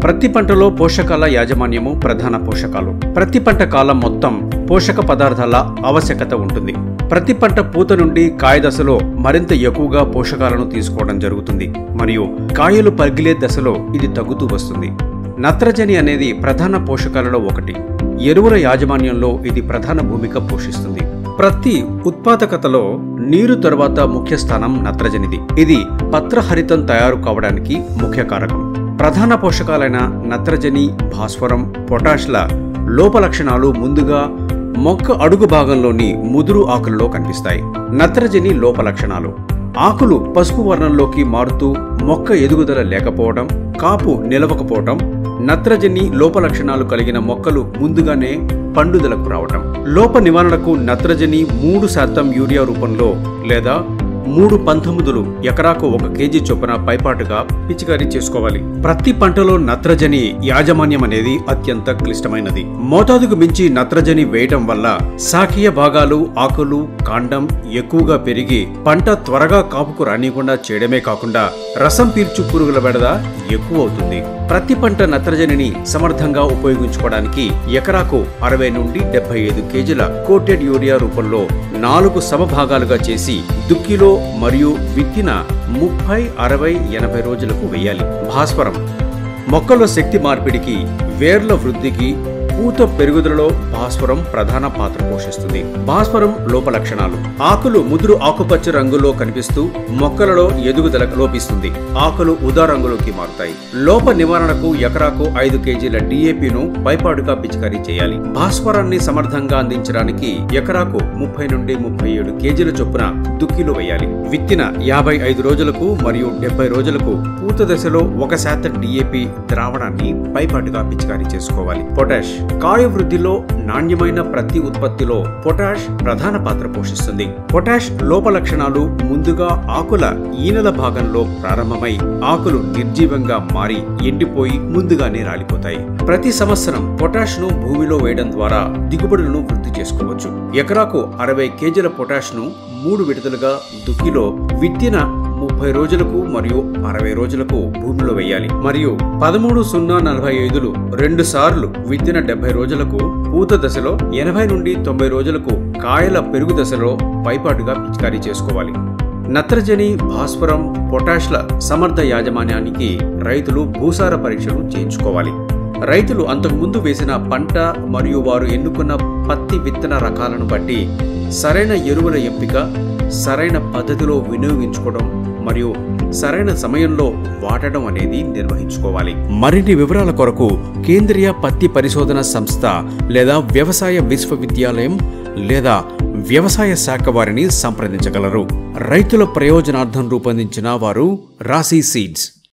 ప్రతి పంటలో పోషకాల యాజమాన్యము ప్రధాన పోషకాలు ప్రతి పంట కాలం మొత్తం పోషక పదార్థాల ఆవశ్యకత ఉంటుంది ప్రతి పంట పూత నుండి కాయ దశలో మరింత ఎక్కువగా పోషకాలను తీసుకోవడం జరుగుతుంది మరియు కాయలు పగిలే దశలో ఇది తగ్గుతూ వస్తుంది నత్రజని అనేది ప్రధాన పోషకాలలో ఒకటి ఎరువుల యాజమాన్యంలో ఇది ప్రధాన భూమిక పోషిస్తుంది ప్రతి ఉత్పాదకతలో నీరు తరువాత ముఖ్య స్థానం నత్రజనిది ఇది పత్రహరితం తయారు కావడానికి ముఖ్య కారకం ప్రధాన పోషకాలైన నత్రజని భాస్వరం పొటాష్ల లోప లక్షణాలు ముందుగా మొక్క అడుగు భాగంలోని ముదురు ఆకులలో కనిపిస్తాయి నత్రజని లోప లక్షణాలు ఆకులు పసుపు వర్ణంలోకి మారుతూ మొక్క ఎదుగుదల లేకపోవడం కాపు నిలవకపోవడం నత్రజని లోప లక్షణాలు కలిగిన మొక్కలు ముందుగానే పండుదలకు రావటం లోప నివారణకు నత్రజని మూడు శాతం యూరియా రూపంలో లేదా మూడు పంతొమ్మిదిలు ఎకరాకు ఒక కేజీ చొప్పున పైపాటుగా పిచికారీ చేసుకోవాలి ప్రతి పంటలో నత్రజని యాజమాన్యం అనేది అత్యంత క్లిష్టమైనది మోతాదుకు మించి నత్రజని వేయటం వల్ల శాఖీయ భాగాలు ఆకులు కాండం ఎక్కువగా పెరిగి పంట త్వరగా కాపుకు రానియకుండా చేయడమే కాకుండా రసం పీల్చు పురుగుల బెడద ఎక్కువ అవుతుంది ప్రతి పంట నత్రజనిని సమర్థంగా ఉపయోగించుకోవడానికి ఎకరాకు అరవై నుండి డెబ్బై ఐదు కేజీల కోటెడ్ యూరియా రూపంలో నాలుగు సమభాగాలుగా చేసి దుక్కిలో మరియు విత్తిన ముప్పై అరవై ఎనభై రోజులకు వేయాలి భాస్వరం మొక్కల శక్తి మార్పిడికి వేర్ల వృద్ధికి పూత పెరుగుదలలో భాస్వరం ప్రధాన పాత్ర పోషిస్తుంది భాస్వరం లోప లక్షణాలు ఆకులు ముదురు ఆకుపచ్చ రంగులో కనిపిస్తూ మొక్కలలో ఎదుగుదల లోపిస్తుంది ఆకులు ఉదా రంగులోకి మారుతాయి లోప నివారణకు ఎకరాకు ఐదు కేజీల డిఏపిను పైపాటుగా పిచికారీ చేయాలి భాస్వరాన్ని సమర్థంగా అందించడానికి ఎకరాకు ముప్పై నుండి ముప్పై ఏడు కేజీల చొప్పున దుక్కిలో వేయాలి విత్తిన యాభై ఐదు రోజులకు మరియు డెబ్బై రోజులకు పూత దశలో ఒక శాతం డిఏపి ద్రావణాన్ని పైపాటుగా పిచికారీ చేసుకోవాలి పొటాష్ కాయ వృద్ధిలో నాణ్యమైన ప్రతి ఉత్పత్తిలో పొటాష్ ప్రధాన పాత్ర పోషిస్తుంది పొటాష్ లోప లక్షణాలు ముందుగా ఆకుల ఈనెల భాగంలో ప్రారంభమై ఆకులు నిర్జీవంగా మారి ఎండిపోయి ముందుగానే రాలిపోతాయి ప్రతి సంవత్సరం పొటాష్ ను భూమిలో వేయడం ద్వారా దిగుబడులను వృద్ధి చేసుకోవచ్చు ఎకరాకు అరవై కేజీల పొటాష్ ను మూడు విడతలుగా దుక్కిలో విత్తిన ముప్పై రోజులకు మరియు అరవై రోజులకు భూమిలో వేయాలి మరియు పదమూడు సున్నా నలభై ఐదులు రెండు సార్లు విత్తిన డెబ్బై రోజులకు పూత దశలో ఎనభై నుండి తొంభై రోజులకు కాయల పెరుగు దశలో పైపాటుగా పిచికారీ చేసుకోవాలి నత్రజని భాస్వరం పొటాష్ల సమర్థ యాజమాన్యానికి రైతులు భూసార పరీక్షలు చేయించుకోవాలి రైతులు అంతకుముందు వేసిన పంట మరియు వారు ఎన్నుకున్న పత్తి విత్తన రకాలను బట్టి సరైన ఎరువుల ఎంపిక సరైన పద్ధతిలో వినియోగించుకోవడం మరియు సరైన సమయంలో వాడడం అనేది నిర్వహించుకోవాలి మరిన్ని వివరాల కొరకు కేంద్రీయ పత్తి పరిశోధన సంస్థ లేదా వ్యవసాయ విశ్వవిద్యాలయం లేదా వ్యవసాయ శాఖ వారిని సంప్రదించగలరు రైతుల ప్రయోజనార్థం రూపొందించిన వారు రాశి సీడ్స్